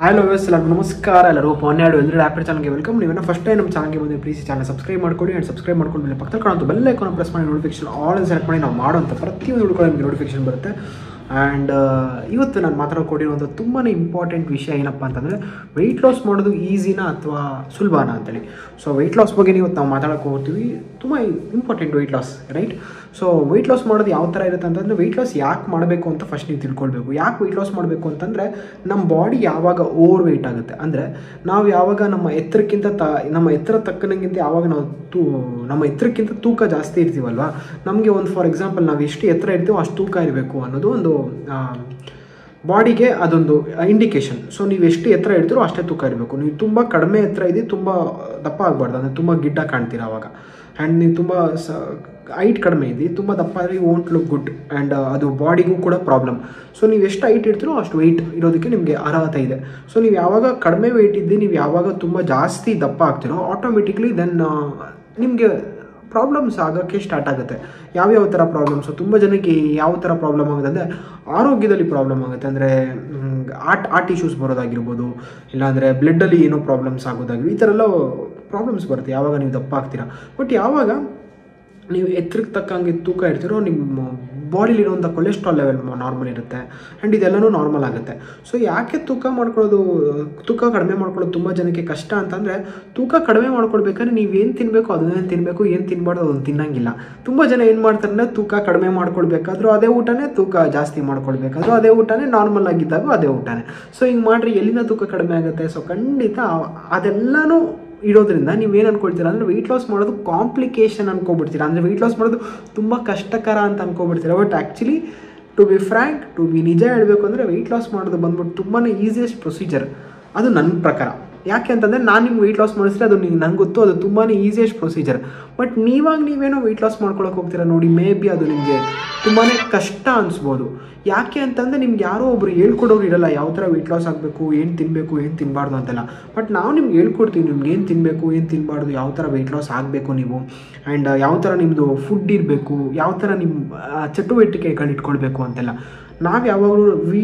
hello ವ್ಯವಸ್ಥೆ ಎಲ್ಲರಿಗೂ ನಮಸ್ಕಾರ ಎಲ್ಲರೂ ಪೊನ್ನೆರಡು ಎಲ್ಲರೂ ಆ್ಯಪ್ ಚಾನಲ್ಗೆ ವೆಲ್ಕಮ್ ನೀವೇನೋ ಫಸ್ಟ್ ಟೈಮ್ ನಮ್ಮ ಚಾನಲ್ಗೆ ಬಂದರೆ ಪ್ಲೀಸ್ ಚಾನಲ್ ಸಬ್ಸ್ಕ್ರೈಬ್ ಮಾಡ್ಕೊಳ್ಳಿ ಆ್ಯಂಡ್ ಸಬ್ಸ್ಕ್ರೈಬ್ ಮಾಡ್ಕೊಂಡು ಮೇಲೆ ಪಕ್ಕದಲ್ಲಿ ಕಾಣುತ್ತೆ ಬೆಲ್ ಐಕಾನ್ ಪ್ರೆಸ್ ಮಾಡಿ ನೋಟಿಫಿಕೇಶನ್ ಆಲ್ ಸೆಲೆಕ್ಟ್ ಮಾಡಿ ನಾವು ಮಾಡುವಂಥ ಪ್ರತಿಯೊಂದು ಹುಡುಗ ನಿಮಗೆ ನೋಟಿಫಿಕೇಶನ್ ಬರುತ್ತೆ ಆ್ಯಂಡ್ ಇವತ್ತು ನಾನು ಮಾತಾಡೋಕೊಟ್ಟಿರುವಂಥ ತುಂಬಾ ಇಂಪಾರ್ಟೆಂಟ್ ವಿಷಯ ಏನಪ್ಪ ಅಂತಂದರೆ ವೆಯ್ಟ್ ಲಾಸ್ ಮಾಡೋದು ಈಸಿನಾ ಅಥವಾ ಸುಲಭನಾ ಅಂತೇಳಿ ಸೊ ವೆಯ್ಟ್ ಲಾಸ್ ಬಗ್ಗೆ ಇವತ್ತು ನಾವು ಮಾತಾಡೋಕೆ ಹೋಗ್ತೀವಿ ತುಂಬ important weight loss right so weight loss ಮಾಡೋದು ಯಾವ ಥರ ಇರುತ್ತೆ ಅಂತಂದರೆ ವೆಯ್ಟ್ ಲಾಸ್ ಯಾಕೆ ಮಾಡಬೇಕು ಅಂತ ಫಸ್ಟ್ ನೀವು ತಿಳ್ಕೊಳ್ಬೇಕು ಯಾಕೆ ವೆಯ್ಟ್ ಲಾಸ್ ಮಾಡಬೇಕು ಅಂತಂದರೆ ನಮ್ಮ ಬಾಡಿ ಯಾವಾಗ ಓವರ್ ವೆಯ್ಟ್ ಆಗುತ್ತೆ ಅಂದರೆ ನಾವು ಯಾವಾಗ ನಮ್ಮ ಎತ್ತರಕ್ಕಿಂತ ತ ನಮ್ಮ ಎತ್ತರ ತಕ್ಕನಂಗಿಂತ ಯಾವಾಗ ನಾವು ತೂ ನಮ್ಮ ಎತ್ತರಕ್ಕಿಂತ ತೂಕ ಜಾಸ್ತಿ ಇರ್ತೀವಲ್ವಾ ನಮಗೆ ಒಂದು ಫಾರ್ ಎಕ್ಸಾಂಪಲ್ ನಾವು ಎಷ್ಟು ಎತ್ತರ ಇರ್ತೀವೋ ಅಷ್ಟು ತೂಕ ಇರಬೇಕು ಅನ್ನೋದು ಒಂದು ಬಾಡಿಗೆ ಅದೊಂದು ಇಂಡಿಕೇಶನ್ ಸೊ ನೀವು ಎಷ್ಟು ಎತ್ತರ ಇಡ್ತೀರೋ ಅಷ್ಟೇ ತೂಕ ಇರಬೇಕು ನೀವು ತುಂಬ ಕಡಿಮೆ ಎತ್ತರ ಇದೆ ತುಂಬ ದಪ್ಪ ಆಗಬಾರ್ದು ಅಂದರೆ ತುಂಬ ಗಿಡ್ಡ ಕಾಣ್ತೀರ ಅವಾಗ ಆ್ಯಂಡ್ ನೀವು ತುಂಬ ಸ ಹೈಟ್ ಕಡಿಮೆ ಇದೆ ತುಂಬ ದಪ್ಪ ಆದರೆ ವೋಂಟ್ ಲುಕ್ ಗುಡ್ ಆ್ಯಂಡ್ ಅದು ಬಾಡಿಗೂ ಕೂಡ ಪ್ರಾಬ್ಲಮ್ ಸೊ ನೀವು ಎಷ್ಟು ಹೈಟ್ ಇಡ್ತೀರೋ ಅಷ್ಟು ವೆಯ್ಟ್ ಇರೋದಕ್ಕೆ ನಿಮಗೆ ಅರ್ಹತೆ ಇದೆ ಸೊ ನೀವು ಯಾವಾಗ ಕಡಿಮೆ ವೆಯ್ಟ್ ಇದ್ದು ನೀವು ಯಾವಾಗ ತುಂಬ ಜಾಸ್ತಿ ದಪ್ಪ ಆಗ್ತಿರೋ ಆಟೋಮೆಟಿಕ್ಲಿ ದೆನ್ ನಿಮಗೆ ಪ್ರಾಬ್ಲಮ್ಸ್ ಆಗೋಕ್ಕೆ ಸ್ಟಾರ್ಟ್ ಆಗುತ್ತೆ ಯಾವ್ಯಾವ ಥರ ಪ್ರಾಬ್ಲಮ್ಸು ತುಂಬ ಜನಕ್ಕೆ ಯಾವ ಥರ ಪ್ರಾಬ್ಲಮ್ ಆಗುತ್ತೆ ಅಂದರೆ ಆರೋಗ್ಯದಲ್ಲಿ ಪ್ರಾಬ್ಲಮ್ ಆಗುತ್ತೆ ಅಂದರೆ ಆರ್ಟ್ ಆರ್ಟ್ ಇಶ್ಯೂಸ್ ಬರೋದಾಗಿರ್ಬೋದು ಇಲ್ಲಾಂದರೆ ಬ್ಲಡ್ಡಲ್ಲಿ ಏನೋ ಪ್ರಾಬ್ಲಮ್ಸ್ ಆಗೋದಾಗಿರ್ಬೋದು ಈ ಥರ ಎಲ್ಲ ಪ್ರಾಬ್ಲಮ್ಸ್ ಬರುತ್ತೆ ಯಾವಾಗ ನೀವು ದಪ್ಪ ಆಗ್ತೀರಾ ಬಟ್ ಯಾವಾಗ ನೀವು ಎತ್ತರಕ್ಕೆ ತಕ್ಕಂಗೆ ತೂಕ ಇರ್ತೀರೋ ನಿಮ್ಮ ಬಾಡಿಲಿರುವಂಥ ಕೊಲೆಸ್ಟ್ರಾಲ್ ಲೆವೆಲ್ ನಾರ್ಮಲ್ ಇರುತ್ತೆ ಆ್ಯಂಡ್ ಇದೆಲ್ಲನೂ ನಾರ್ಮಲ್ ಆಗುತ್ತೆ ಸೊ ಯಾಕೆ ತೂಕ ಮಾಡ್ಕೊಳ್ಳೋದು ತೂಕ ಕಡಿಮೆ ಮಾಡ್ಕೊಳ್ಳೋದು ತುಂಬ ಜನಕ್ಕೆ ಕಷ್ಟ ಅಂತಂದರೆ ತೂಕ ಕಡಿಮೆ ಮಾಡ್ಕೊಳ್ಬೇಕಾದ್ರೆ ನೀವೇನು ತಿನ್ನಬೇಕು ಅದನ್ನೇ ತಿನ್ನಬೇಕು ಏನು ತಿನ್ನಬಾರ್ದು ಅದನ್ನು ತಿನ್ನಂಗಿಲ್ಲ ತುಂಬ ಜನ ಏನು ಮಾಡ್ತಾರೆ ಅಂದರೆ ತೂಕ ಕಡಿಮೆ ಮಾಡ್ಕೊಳ್ಬೇಕಾದ್ರೂ ಅದೇ ಊಟನೇ ತೂಕ ಜಾಸ್ತಿ ಮಾಡ್ಕೊಳ್ಬೇಕಾದ್ರೂ ಅದೇ ಊಟನೇ ನಾರ್ಮಲ್ ಆಗಿದ್ದಾಗೂ ಅದೇ ಊಟನೇ ಸೊ ಹಿಂಗೆ ಮಾಡಿರಿ ಎಲ್ಲಿಂದ ತೂಕ ಕಡಿಮೆ ಆಗುತ್ತೆ ಸೊ ಖಂಡಿತ ಅದೆಲ್ಲನೂ ಇರೋದ್ರಿಂದ ನೀವೇನು ಅನ್ಕೊಳ್ತೀರಾ ಅಂದರೆ ವೆಯ್ಟ್ ಲಾಸ್ ಮಾಡೋದು ಕಾಂಪ್ಲಿಕೇಶನ್ ಅನ್ಕೊಬಿಡ್ತೀರಾ ಅಂದರೆ ವೆಯ್ಟ್ ಲಾಸ್ ಮಾಡೋದು ತುಂಬ ಕಷ್ಟಕರ ಅಂತ ಅನ್ಕೊಬಿಡ್ತೀರಾ but actually to be frank to be ನಿಜ ಹೇಳಬೇಕು ಅಂದರೆ ವೆಯ್ಟ್ ಲಾಸ್ ಮಾಡೋದು ಬಂದ್ಬಿಟ್ಟು ತುಂಬಾ ಈಸಿಯೆಸ್ಟ್ ಪ್ರೊಸೀಜರ್ ಅದು ನನ್ನ ಪ್ರಕಾರ ಯಾಕೆ ಅಂತಂದರೆ ನಾನು ನಿಮ್ಗೆ ವೆಯ್ಟ್ ಲಾಸ್ ಮಾಡಿಸಿದ್ರೆ ಅದು ನಿಮ್ಗೆ ನಂಗೆ ಗೊತ್ತು ಅದು ತುಂಬಾ ಈಸಿಯೆಸ್ಟ್ ಪ್ರೊಸೀಜರ್ ಬಟ್ ನೀವಾಗ ನೀವೇನೋ ವೆಯ್ಟ್ ಲಾಸ್ ಮಾಡ್ಕೊಳಕ್ಕೆ ಹೋಗ್ತೀರಾ ನೋಡಿ ಮೇ ಬಿ ಅದು ನಿಮಗೆ ತುಂಬಾ ಕಷ್ಟ ಅನಿಸ್ಬೋದು ಯಾಕೆ ಅಂತಂದರೆ ನಿಮ್ಗೆ ಯಾರೋ ಒಬ್ರು ಹೇಳ್ಕೊಡೋರು ಇರಲ್ಲ ಯಾವ ಥರ ವೆಯ್ಟ್ ಲಾಸ್ ಆಗಬೇಕು ಏನು ತಿನ್ನಬೇಕು ಏನು ತಿನ್ನಬಾರ್ದು ಅಂತೆಲ್ಲ ಬಟ್ ನಾವು ನಿಮ್ಗೆ ಹೇಳ್ಕೊಡ್ತೀವಿ ನಿಮ್ಗೆ ಏನು ತಿನ್ನಬೇಕು ಏನು ತಿನ್ನಬಾರ್ದು ಯಾವ ಥರ ವೆಯ್ಟ್ ಲಾಸ್ ಆಗಬೇಕು ನೀವು ಆ್ಯಂಡ್ ಯಾವ ಥರ ನಿಮ್ಮದು ಫುಡ್ ಇರಬೇಕು ಯಾವ ಥರ ನಿಮ್ಮ ಚಟುವಟಿಕೆಗಳು ಇಟ್ಕೊಳ್ಬೇಕು ಅಂತೆಲ್ಲ ನಾವು ಯಾವಾಗಲೂ ವಿ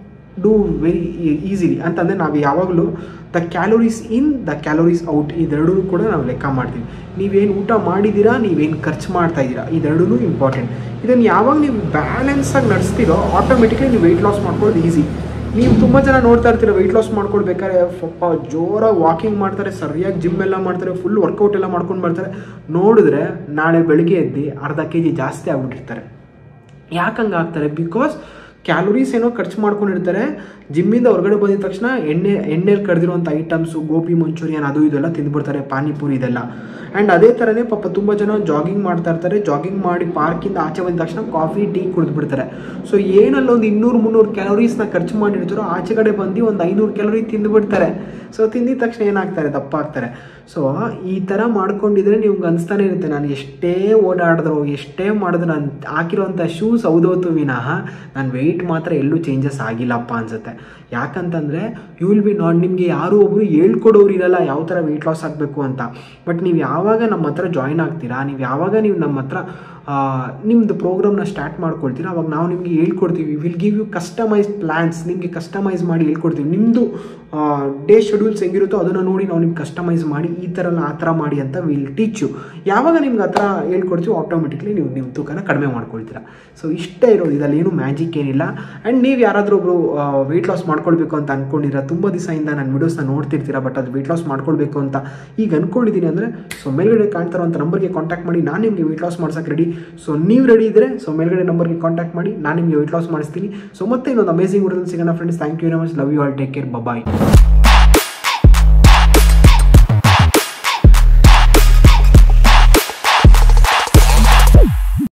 ಡೂ ವೆರಿ ಈಸಿಲಿ ಅಂತಂದರೆ ನಾವು ಯಾವಾಗಲೂ the calories in the calories out ಇದೆರಡೂ ಕೂಡ ನಾವು ಲೆಕ್ಕ ಮಾಡ್ತೀವಿ ನೀವೇನು ಊಟ ಮಾಡಿದ್ದೀರಾ ನೀವೇನು ಖರ್ಚು ಮಾಡ್ತಾ ಇದ್ದೀರಾ ಇದೆರಡೂ ಇಂಪಾರ್ಟೆಂಟ್ ಇದನ್ನು ಯಾವಾಗ ನೀವು ಬ್ಯಾಲೆನ್ಸಾಗಿ ನಡೆಸ್ತೀರೋ ಆಟೋಮೆಟಿಕ್ಲಿ ನೀವು ವೆಯ್ಟ್ ಲಾಸ್ ಮಾಡ್ಕೊಳ್ಳೋದು ಈಸಿ ನೀವು ತುಂಬ ಜನ ನೋಡ್ತಾ ಇರ್ತೀರ ವೆಯ್ಟ್ ಲಾಸ್ ಮಾಡ್ಕೊಳ್ಬೇಕಾದ್ರೆ ಸ್ವಲ್ಪ ಜೋರಾಗಿ ವಾಕಿಂಗ್ ಮಾಡ್ತಾರೆ ಸರಿಯಾಗಿ ಜಿಮ್ ಎಲ್ಲ ಮಾಡ್ತಾರೆ ಫುಲ್ ವರ್ಕೌಟ್ ಎಲ್ಲ ಮಾಡ್ಕೊಂಡು ಬರ್ತಾರೆ ನೋಡಿದ್ರೆ ನಾಳೆ ಬೆಳಿಗ್ಗೆ ಎದ್ದು ಅರ್ಧ ಕೆ ಜಿ ಜಾಸ್ತಿ ಆಗ್ಬಿಟ್ಟಿರ್ತಾರೆ ಯಾಕೆ ಹಂಗೆ ಆಗ್ತಾರೆ ಬಿಕಾಸ್ ಕ್ಯಾಲೋರೀಸ್ ಏನೋ ಖರ್ಚು ಮಾಡ್ಕೊಂಡಿರ್ತಾರೆ ಜಿಮ್ಮಿಂದ ಹೊರಗಡೆ ಬಂದಿದ ತಕ್ಷಣ ಎಣ್ಣೆ ಎಣ್ಣೆಲಿ ಕಡ್ದಿರುವಂಥ ಐಟಮ್ಸು ಗೋಬಿ ಮಂಚೂರಿಯನ್ ಅದು ಇದೆಲ್ಲ ತಿಂದ್ಬಿಡ್ತಾರೆ ಪಾನಿಪುರಿ ಇದೆಲ್ಲ ಆ್ಯಂಡ್ ಅದೇ ಥರನೇ ಪಾಪ ತುಂಬ ಜನ ಜಾಗಿಂಗ್ ಮಾಡ್ತಾ ಇರ್ತಾರೆ ಜಾಗಿಂಗ್ ಮಾಡಿ ಪಾರ್ಕಿಂದ ಆಚೆ ಬಂದ ತಕ್ಷಣ ಕಾಫಿ ಟೀ ಕುಡಿದ್ಬಿಡ್ತಾರೆ ಸೊ ಏನಲ್ಲ ಒಂದು ಇನ್ನೂರು ಮುನ್ನೂರು ಕ್ಯಾಲೋರೀಸ್ನ ಖರ್ಚು ಮಾಡಿರ್ತಾರೋ ಆಚೆ ಕಡೆ ಬಂದು ಒಂದು ಐನೂರು ಕ್ಯಾಲೋರಿ ತಿಂದುಬಿಡ್ತಾರೆ ಸೊ ತಿಂದಿದ ತಕ್ಷಣ ಏನಾಗ್ತಾರೆ ದಪ್ಪ ಆಗ್ತಾರೆ ಸೊ ಈ ಥರ ಮಾಡ್ಕೊಂಡಿದ್ರೆ ನಿಮ್ಗೆ ಅನಿಸ್ತಾನೆ ಇರುತ್ತೆ ನಾನು ಎಷ್ಟೇ ಓಡಾಡಿದ್ರು ಎಷ್ಟೇ ಮಾಡಿದ್ರು ನಾನು ಹಾಕಿರೋಂಥ ಶೂಸ್ ಹೌದೋತು ವಿನಃ ನನ್ನ ವೆಯ್ಟ್ ಮಾತ್ರ ಎಲ್ಲೂ ಚೇಂಜಸ್ ಆಗಿಲ್ಲಪ್ಪ ಅನ್ಸುತ್ತೆ ಯಾಕಂತಂದರೆ ಯು ವಿಲ್ ಬಿ ನಾಟ್ ನಿಮಗೆ ಯಾರು ಒಬ್ಬರು ಹೇಳ್ಕೊಡೋರು ಇರಲ್ಲ ಯಾವ ಥರ ವೆಯ್ಟ್ ಲಾಸ್ ಆಗಬೇಕು ಅಂತ ಬಟ್ ನೀವು ಯಾವಾಗ ನಮ್ಮ ಹತ್ರ ಜಾಯ್ನ್ ಆಗ್ತೀರಾ ನೀವು ಯಾವಾಗ ನೀವು ನಮ್ಮ ಹತ್ರ ನಿಮ್ಮದು ಪ್ರೋಗ್ರಾಮ್ನ ಸ್ಟಾರ್ಟ್ ಮಾಡ್ಕೊಳ್ತೀರಾ ಅವಾಗ ನಾವು ನಿಮಗೆ ಹೇಳ್ಕೊಡ್ತೀವಿ will give you customise plans ನಿಮಗೆ ಕಸ್ಟಮೈಸ್ ಮಾಡಿ ಹೇಳ್ಕೊಡ್ತೀವಿ ನಿಮ್ಮದು ಡೇ ಶೆಡ್ಯೂಲ್ಸ್ ಹೆಂಗಿರುತ್ತೋ ಅದನ್ನು ನೋಡಿ ನಾವು ನಿಮ್ಗೆ ಕಸ್ಟಮೈಸ್ ಮಾಡಿ ಈ ಥರ ಎಲ್ಲ ಆ ಥರ ಮಾಡಿ ಅಂತ ವಿಲ್ ಟೀಚ್ ಯು ಯಾವಾಗ ನಿಮ್ಗೆ ಆ ಥರ ಹೇಳ್ಕೊಡ್ತೀವಿ ಆಟೋಮೆಟಿಕ್ಲಿ ನೀವು ನಿಮ್ಮ ತೂಕನ ಕಡಿಮೆ ಮಾಡ್ಕೊಳ್ತೀರಾ ಸೊ ಇಷ್ಟೇ ಇರೋದು ಇದರಲ್ಲಿ ಏನು ಮ್ಯಾಜಿಕ್ ಏನಿಲ್ಲ ಆ್ಯಂಡ್ ನೀವು ಯಾರಾದರೂ ಒಬ್ಬರು ವೆಯ್ಟ್ ಲಾಸ್ ಮಾಡ್ಕೊಳ್ಬೇಕು ಅಂತ ಅಂದ್ಕೊಂಡಿರ ತುಂಬ ದಿವಸದಿಂದ ನನ್ನ ವಿಡಿಯೋಸ್ನ ನೋಡ್ತಿರ್ತೀರಾ ಬಟ್ ಅದು ವೆಯ್ಟ್ ಲಾಸ್ ಮಾಡ್ಕೊಳ್ಬೇಕು ಅಂತ ಈಗ ಅಂದ್ಕೊಂಡಿದ್ದೀನಿ ಅಂದರೆ ಸೊ ಮೇಲ್ಗಡೆ ಕಾಣ್ತಾರಂಥ ನಂಬರ್ಗೆ ಕಾಂಟ್ಯಾಕ್ಟ್ ಮಾಡಿ ನಾನು ನಿಮಗೆ ವೆಯ್ಟ್ ಲಾಸ್ ಮಾಡ್ಸೋಕೆ ರೆಡಿ ಸೊ ನೀವು ರೆಡಿ ಇದ್ದರೆ ಸೊ ಮೇಲ್ಗಡೆ ನಂಬರ್ಗೆ ಕಾಂಟ್ಯಾಕ್ಟ್ ಮಾಡಿ ನಾನು ನಿಮಗೆ ವೆಯ್ಟ್ ಲಾಸ್ ಮಾಡಿಸ್ತೀನಿ ಸೊ ಮತ್ತೆ ಇನ್ನೊಂದು ಅಮೇಸಿಂಗ್ ವಿಡಿಯೋದಲ್ಲಿ ಸಿಗೋಣ friends thank you very much love you all take care bye